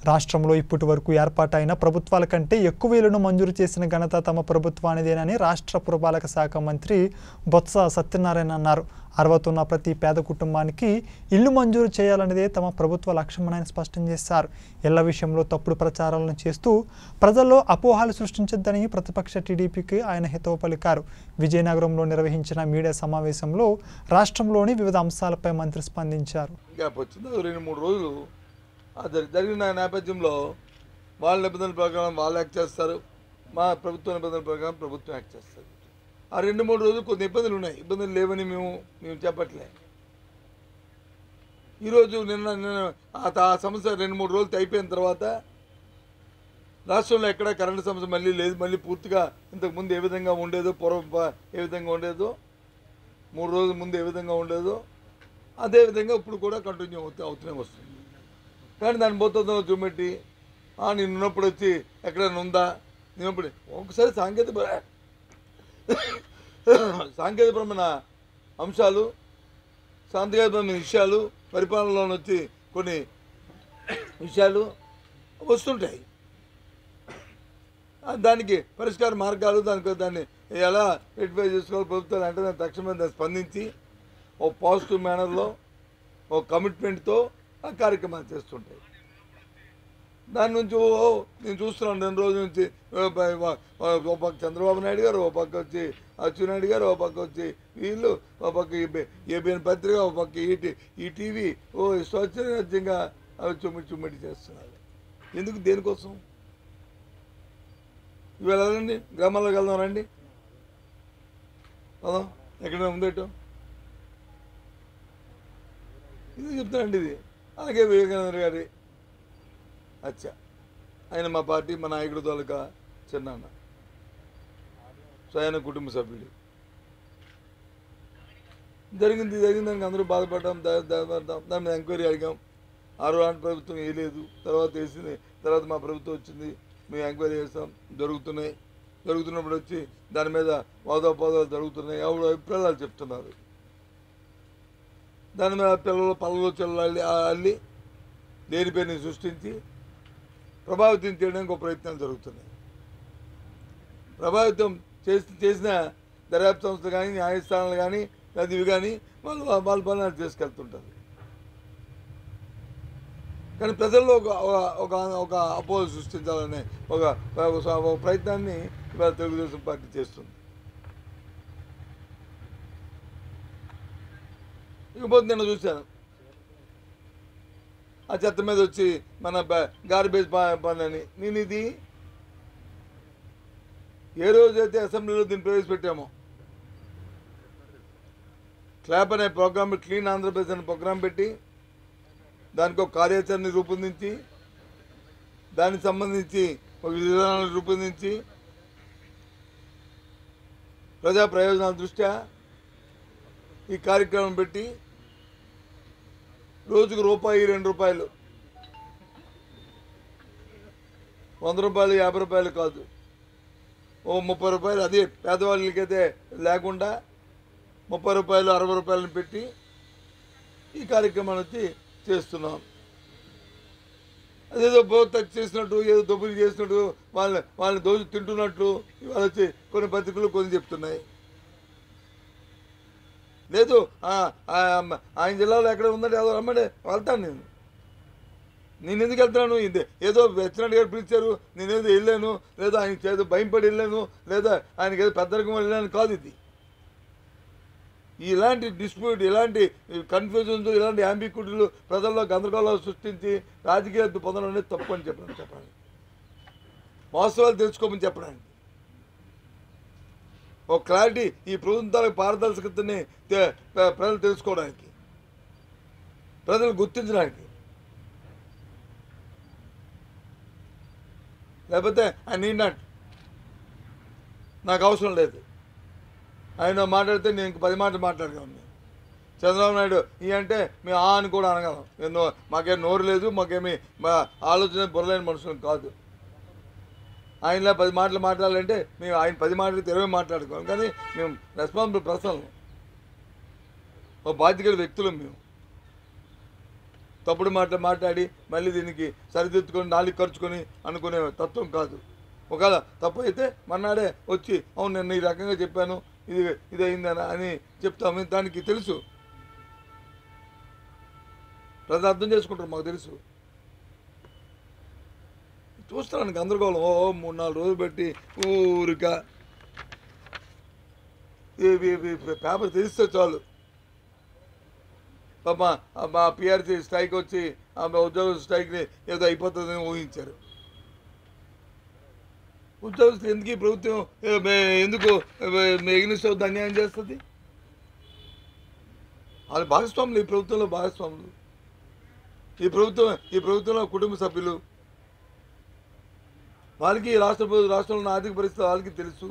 రాష్ట్రంలో ఇప్పటి వరకు ఏర్పాటైన ప్రభుత్వాల కంటే ఎక్కువ ఇళ్లను మంజూరు చేసిన ఘనత తమ ప్రభుత్వానిదేనని రాష్ట్ర పురపాలక శాఖ మంత్రి బొత్స సత్యనారాయణ అన్నారు అర్హతున్న ప్రతి పేద కుటుంబానికి ఇల్లు మంజూరు చేయాలనేదే తమ ప్రభుత్వ లక్ష్యమని ఆయన స్పష్టం చేశారు ఇళ్ల విషయంలో తప్పుడు ప్రచారాలను చేస్తూ ప్రజల్లో అపోహాలు సృష్టించొద్దని ప్రతిపక్ష టీడీపీకి ఆయన హితవు పలికారు విజయనగరంలో నిర్వహించిన మీడియా సమావేశంలో రాష్ట్రంలోని వివిధ అంశాలపై మంత్రి స్పందించారు గ్యాప్ వచ్చింది అది రెండు మూడు రోజులు ఆ జరి- జరిగిన నేపథ్యంలో వాళ్ళ నిబంధనల ప్రకారం వాళ్ళు యాక్ట్ చేస్తారు మా ప్రభుత్వ నిబంధనల ప్రకారం ప్రభుత్వం యాక్ట్ చేస్తారు ఆ రెండు మూడు రోజులు కొన్ని ఇబ్బందులు ఉన్నాయి ఇబ్బందులు లేవని మేము మేము చెప్పట్లే ఈరోజు నిన్న నిన్న ఆ త- ఆ సమస్య రెండు మూడు రోజులు అయిపోయిన తర్వాత రాష్ట్రంలో ఎక్కడ కరెంటు సమస్య మళ్ళీ లేదు మళ్ళీ పూర్తిగా ఇంతకు ముందు ఏ విధంగా ఉండేదో పూర్వం ప- ఏ విధంగా ఉండేదో మూడు రోజుల ముందు ఏ విధంగా ఉండేదో అదే విధంగా ఇప్పుడు కూడా కంటిన్యూ అవుతూ అవుతూనే వస్తుంది కానీ దాన్ని పోతుందో చూపెట్టి "ఆ, నేను ఉన్నప్పుడు వచ్చి ఎక్కడైనా ఉందా నేను ఉన్నప్పుడు ఒకసారి సాంకేతిక పర- సాంకేతికపరమైన అంశాలు సాంకేతికపరమైన విషయాలు పరిపాలనలో వచ్చి కొన్ని విషయాలు వస్తుంటాయి ఆ, దానికి పరిష్కార మార్గాలు దానికి దాన్ని ఎలా రెక్టిఫై చేసుకోవాలి ప్రభుత్వాలు అంటే దాన్ని తక్షణమే దాన్ని స్పందించి ఓ పాజిటివ్ మేనర్లో ఓ కమిట్మెంట్తో ఆ కార్యక్రమాలు చేస్తుంటాయి దాని నుంచి ఓ ఓ, నేను చూస్తున్నాను రెండు రోజుల నుంచి ఓ ప- ఓ- ఓ పక్క చంద్రబాబు నాయుడు గారు ఓ పక్క వచ్చి అచ్చెన్నాయుడు గారు ఓ పక్క వచ్చి వీళ్ళు ఓ పక్క ఏబిఎన్ పత్రిక ఓ పక్క ఈటీ ఈ టీవీ ఓ స్వచ్ఛంగా అవి చుమ్మిడి చుమ్మిడి చేస్తున్నారు ఎందుకు దేనికోసం ఇవాళ వెళ్ళండి గ్రామాల్లోకి వెళ్దాం రండి పదం ఎక్కడ ఉందేటో ఇది చెప్తానండి ఇది అలాగే వివేకానంద గారి అచ్చా ఆయన మా పార్టీ మా నాయకుడి తోలక చిన్నాన్న సో ఆయన కుటుంబ సభ్యుడు జరిగింది జరిగింది దానికి అందరూ బాధపడ్డాం దా- దా- దా- దాని మీద ఎంక్వైరీ అడిగాం ఆరో ఆంటి ప్రభుత్వం వేయలేదు తర్వాత వేసింది తర్వాత మా ప్రభుత్వం వచ్చింది మేము ఎంక్వైరీ చేస్తాం జరుగుతున్నాయి జరుగుతున్నప్పుడు వచ్చి దాని మీద వాదోపాదాలు జరుగుతున్నాయి ఆవిడ అభిప్రాయాలు చెప్తున్నారు దాని మీద పిల్లలు పల్లలు చెల్లాలి అల్లి దేని పేరుని సృష్టించి ప్రభావితం చేయడానికి ఒక ప్రయత్నాలు జరుగుతున్నాయి ప్రభావితం చేసి చేసిన దర్యాప్తు సంస్థ కానీ న్యాయస్థానాలు కానీ లేదా ఇవి కానీ వాళ్ళు వాళ్ళ పనులు వాళ్ళు చేసుకెళ్తుంటారు కానీ ప్రజల్లో ఒక ఒక- ఒక ఒక అపోహ సృష్టించాలనే ఒక ఒక ఒక ప్రయత్నాన్ని ఇవాళ తెలుగుదేశం పార్టీ చేస్తుంది ఇకపోతే నిన్న చూశాను ఆ చెత్త మీద వచ్చి మన గార్బేజ్ పని అని నేను ఇది ఏ రోజైతే అసెంబ్లీలో దీన్ని ప్రవేశపెట్టామో క్లాప్ అనే ప్రోగ్రామ్ క్లీన్ ఆంధ్రప్రదేశ్ అనే ప్రోగ్రాం పెట్టి దానికి ఒక కార్యాచరణ రూపొందించి దానికి సంబంధించి ఒక విధానాలు రూపొందించి ప్రజా ప్రయోజనాల దృష్ట్యా ఈ కార్యక్రమం పెట్టి రోజుకు రూపాయి రెండు రూపాయలు వంద రూపాయలు యాభై రూపాయలు కాదు ఓ ముప్పై రూపాయలు అదే పేదవాళ్ళకైతే లేకుండా ముప్పై రూపాయలు అరవై రూపాయలను పెట్టి ఈ కార్యక్రమాన్ని వచ్చి చేస్తున్నాం అదేదో బోత్ చేసినట్టు ఏదో దొబ్బులు చేసినట్టు వాళ్ళని వాళ్ళని దోచి తింటున్నట్టు ఇవాళ వచ్చి కొన్ని పత్రికలు కొన్ని చెప్తున్నాయి లేదు ఆ, ఆ, ఆయన జిల్లాలో ఎక్కడ ఉందంటే ఏదో రమ్మంటే వెళ్తాను నేను నేను ఎందుకు వెళ్తున్నాను ఇది ఏదో వెచ్చినట్టు గారు పిలిచారు నేనేదో వెళ్ళాను లేదా ఆయన ఏదో భయంపడి వెళ్ళాను లేదా ఆయనకి ఏదో పెద్ద రకం వెళ్ళాను కాదు ఇది ఇలాంటి డిస్ప్యూట్ ఇలాంటి కన్ఫ్యూజన్స్ ఇలాంటి యాంబిక్యూటీలు ప్రజల్లో గందరగోళాలు సృష్టించి రాజకీయ పొందడం అనేది తప్పు అని చెప్పడం చెప్పడానికి వాస్తవాలు తెలుసుకోమని చెప్పడానికి ఒక క్లారిటీ ఈ ప్రభుత్వాల పారదర్శకతని తె- ప్ర- ప్రజలు తెలుసుకోవడానికి ప్రజలు గుర్తించడానికి లేకపోతే ఐ నీడ్ నాట్ నాకు అవసరం లేదు ఆయన మాట్లాడితే నేను ఇంక పది మాటలు మాట్లాడగలను చంద్రబాబు నాయుడు ఈ అంటే మేము ఆ అని కూడా అనగలం ఎన్నో మాకేం నోరు లేదు మాకేమి మా ఆలోచన బుర్రలేని మనుషులు కాదు ఆయనలా పది మాటలు మాట్లాడాలంటే మేము ఆయన పది మాటలు ఇరవై మాట్లాడుకోవాలి కానీ మేము రెస్పాన్సిబుల్ పర్సన్ ఓ బాధ్యత వ్యక్తులు మేము తప్పుడు మాట మాట్లాడి మళ్ళీ దీనికి సరిదిద్దుకొని నాలుగు ఖర్చుకొని అనుకునే తత్వం కాదు ఒకవేళ తప్పు అయితే మన్నాడే వచ్చి అవును నేను ఈ రకంగా చెప్పాను ఇది ఇది అయిందని అని చెప్తాము దానికి తెలుసు ప్రజలు అర్థం చేసుకుంటారు మాకు తెలుసు చూస్తున్నాను గందరగోళం ఓ మూడు నాలుగు రోజులు పెట్టి ఊరిక ఇవి ఇవి పేపర్ తెలిస్తే చాలు పాప మా పిఆర్సీ స్ట్రైక్ వచ్చి ఆ ఉద్యోగ స్ట్రైక్ని ఏదో అయిపోతుందని ఊహించారు ఉద్యోగస్తులు ఎందుకు ఈ ప్రభుత్వం ఏ, మే- ఎందుకు ఎగ్నిస్ట్ అవుతుంది అన్యాయం చేస్తుంది వాళ్ళు భాగస్వాములు ఈ ప్రభుత్వంలో భాగస్వాములు ఈ ప్రభుత్వం ఈ ప్రభుత్వంలో కుటుంబ సభ్యులు వాళ్ళకి ఈ రాష్ట్ర ప్రభుత్వ రాష్ట్రంలో ఉన్న ఆర్థిక పరిస్థితి వాళ్ళకి తెలుసు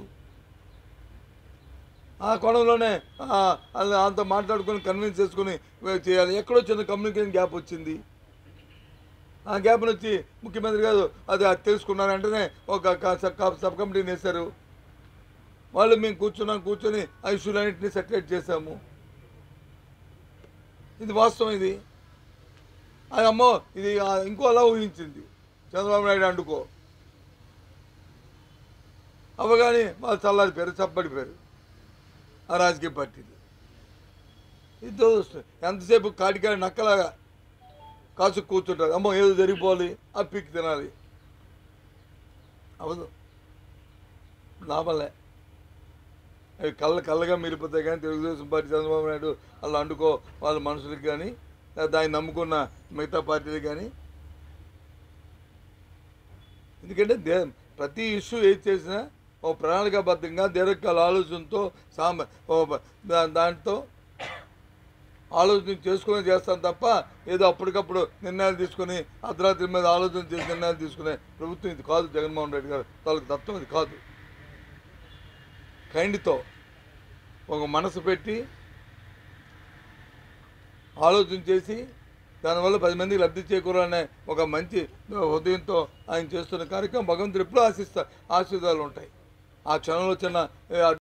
ఆ కోణంలోనే ఆ, అది అంత మాట్లాడుకొని కన్విన్స్ చేసుకొని చేయాలి ఎక్కడో చిన్న కమ్యూనికేషన్ గ్యాప్ వచ్చింది ఆ గ్యాప్ వచ్చి ముఖ్యమంత్రి గారు అది అది తెలుసుకున్నారు వెంటనే ఒక క- సబ్ క- సబ్ కమిటీని వేశారు వాళ్ళు మేము కూర్చున్నాం కూర్చొని ఆ ఇష్యూలన్నింటినీ సెటిలైట్ చేశాము ఇది వాస్తవం ఇది అది అమ్మో ఇది ఆ, ఇంకో అలా ఊహించింది చంద్రబాబు నాయుడు అండుకో అవగానే వాళ్ళు చల్లారిపోయారు చప్పడిపోయారు ఆ రాజకీయ పార్టీలు ఇది దురదృష్టం. ఎంతసేపు కాటికాయ నక్కలాగా కాసు కూర్చుంటారు అమ్మో ఏదో జరిగిపోవాలి ఆ పిక్ తినాలి అవదు లాభంలే అవి కళ్ళ కళ్ళగా మిరిపోతాయి కానీ తెలుగుదేశం పార్టీ చంద్రబాబు నాయుడు వాళ్ళు అండుకో వాళ్ళ మనుషులకు కానీ లేదా దాన్ని నమ్ముకున్న మిగతా పార్టీలకు కానీ ఎందుకంటే దే ప్రతి ఇష్యూ ఏది చేసినా ఓ ప్రణాళికాబద్ధంగా దీర్ఘకాల ఆలోచనతో సామ ఓ బ- దా- దాంతో ఆలోచన చేసుకుని చేస్తాం తప్ప ఏదో అప్పటికప్పుడు నిర్ణయాలు తీసుకుని అర్ధరాత్రి మీద ఆలోచన చేసి నిర్ణయాలు తీసుకునే ప్రభుత్వం ఇది కాదు జగన్మోహన్ రెడ్డి గారు తాలూకు తత్వం ఇది కాదు కైండ్తో ఒక మనసు పెట్టి ఆలోచన చేసి దానివల్ల పది మందికి లబ్ధి చేకూరాలనే ఒక మంచి హృదయంతో ఆయన చేస్తున్న కార్యక్రమం భగవంతుడు ఎప్పుడూ ఆశిస్తా ఆశీర్వాదాలు ఉంటాయి ఆ క్షణంలో చిన్న ఏ,